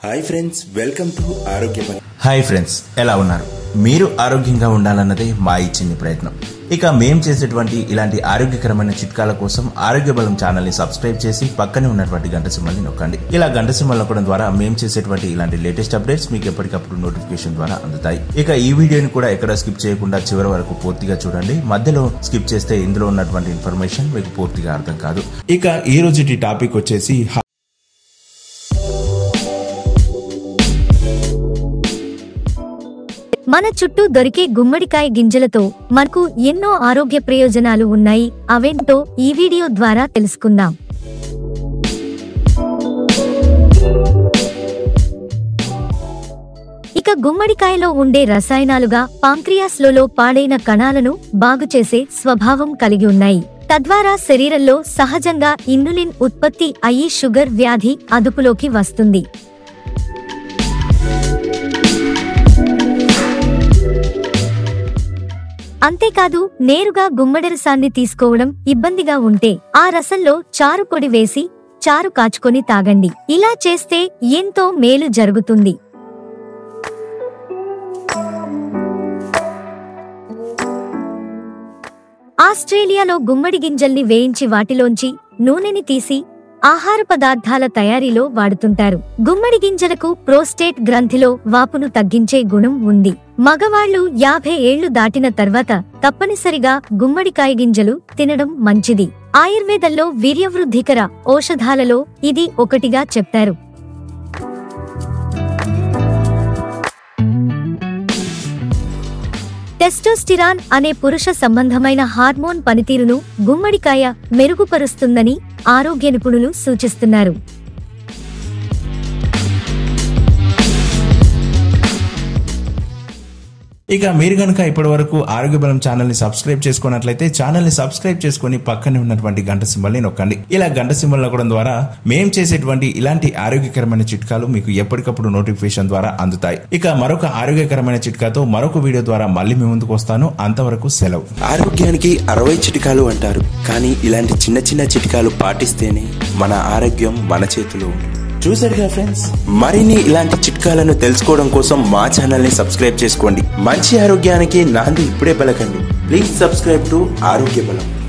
hi friends welcome to ఆరోగ్య బలం hi friends ఎలా ఉన్నారు మీరు ఆరోగ్యంగా ఉండాలన్నదే మా ఈ చిన్ని ప్రయత్నం ఇక మేం చేసేటువంటి ఇలాంటి ఆరోగ్యకరమైన చిట్కాల కోసం ఆరోగ్య బలం ఛానల్ ని సబ్స్క్రైబ్ చేసి పక్కనే ఉన్నటువంటి గంట సింబల్ని నొక్కండి ఇలా గంట సింబల్ నొక్కడం ద్వారా మేము చేసేటువంటి ఇలాంటి లేటెస్ట్ అప్డేట్స్ మీకు ఎప్పటికప్పుడు నోటిఫికేషన్ ద్వారా అందుతాయి ఇక ఈ వీడియోని కూడా ఎక్కడ స్కిప్ చేయకుండా చివరి వరకు పూర్తిగా చూడండి మధ్యలో స్కిప్ చేస్తే ఇందులో ఉన్నటువంటి ఇన్ఫర్మేషన్ మీకు పూర్తిగా అర్థం కాదు ఇక ఈ రోజుటి టాపిక్ వచ్చేసి మన చుట్టూ దొరికే గుమ్మడికాయ గింజలతో మనకు ఎన్నో ఆరోగ్య ప్రయోజనాలు ఉన్నాయి అవేంటో ఈ వీడియో ద్వారా తెలుసుకుందాం ఇక గుమ్మడికాయలో ఉండే రసాయనాలుగా పాంక్రియాస్లలో పాడైన కణాలను బాగుచేసే స్వభావం కలిగి ఉన్నాయి తద్వారా శరీరంలో సహజంగా ఇన్సులిన్ ఉత్పత్తి అయ్యి షుగర్ వ్యాధి అదుపులోకి వస్తుంది అంతేకాదు నేరుగా గుమ్మడి రసాన్ని తీసుకోవడం ఇబ్బందిగా ఉంటే ఆ రసంలో చారు పొడి వేసి చారు కాచుకొని తాగండి ఇలా చేస్తే ఎంతో మేలు జరుగుతుంది ఆస్ట్రేలియాలో గుమ్మడి గింజల్ని వేయించి వాటిలోంచి నూనెని తీసి ఆహార పదార్థాల తయారీలో వాడుతుంటారు గుమ్మడి గింజలకు ప్రోస్టేట్ గ్రంథిలో వాపును తగ్గించే గుణం ఉంది మగవాళ్లు యాభై ఏళ్లు దాటిన తర్వాత తప్పనిసరిగా గుమ్మడికాయ గింజలు తినడం మంచిది ఆయుర్వేదంలో వీర్యవృద్ధికర ఔషధాలలో ఇది ఒకటిగా చెప్తారు టెస్టోస్టిరాన్ అనే పురుష సంబంధమైన హార్మోన్ పనితీరును గుమ్మడికాయ మెరుగుపరుస్తుందని ఆరోగ్య నిపుణులు సూచిస్తున్నారు ఇక మీరు కనుక ఇప్పటి వరకు ఆరోగ్య బలం ఛానల్ ని సబ్స్క్రైబ్ చేసుకున్నట్లయితే ఛానల్ ని సబ్స్క్రైబ్ చేసుకుని పక్కనే ఉన్నటువంటి గంట సింబల్ ని నొక్కండి ఇలా గంట సింబల్ నొక్కడం ద్వారా మేం చేసేటువంటి ఇలాంటి ఆరోగ్యకరమైన చిట్కాలు మీకు ఎప్పటికప్పుడు నోటిఫికేషన్ ద్వారా అందుతాయి ఇక మరొక ఆరోగ్యకరమైన చిట్కాతో మరొక వీడియో ద్వారా మళ్ళీ మీ ముందుకు వస్తాను అంతవరకు సెలవు ఆరోగ్యానికి అరవై చిట్కాలు అంటారు కానీ ఇలాంటి చిన్న చిన్న చిట్కాలు పాటిస్తేనే మన ఆరోగ్యం మన చేతిలో ఉంటుంది చూసారుగా ఫ్రెండ్స్ మరిన్ని ఇలాంటి చిట్కాలను తెలుసుకోవడం కోసం మా ఛానల్ ని సబ్స్క్రైబ్ చేసుకోండి మంచి ఆరోగ్యానికి నాంది ఇప్పుడే పలకండి ప్లీజ్ సబ్స్క్రైబ్ టు ఆరోగ్య బలం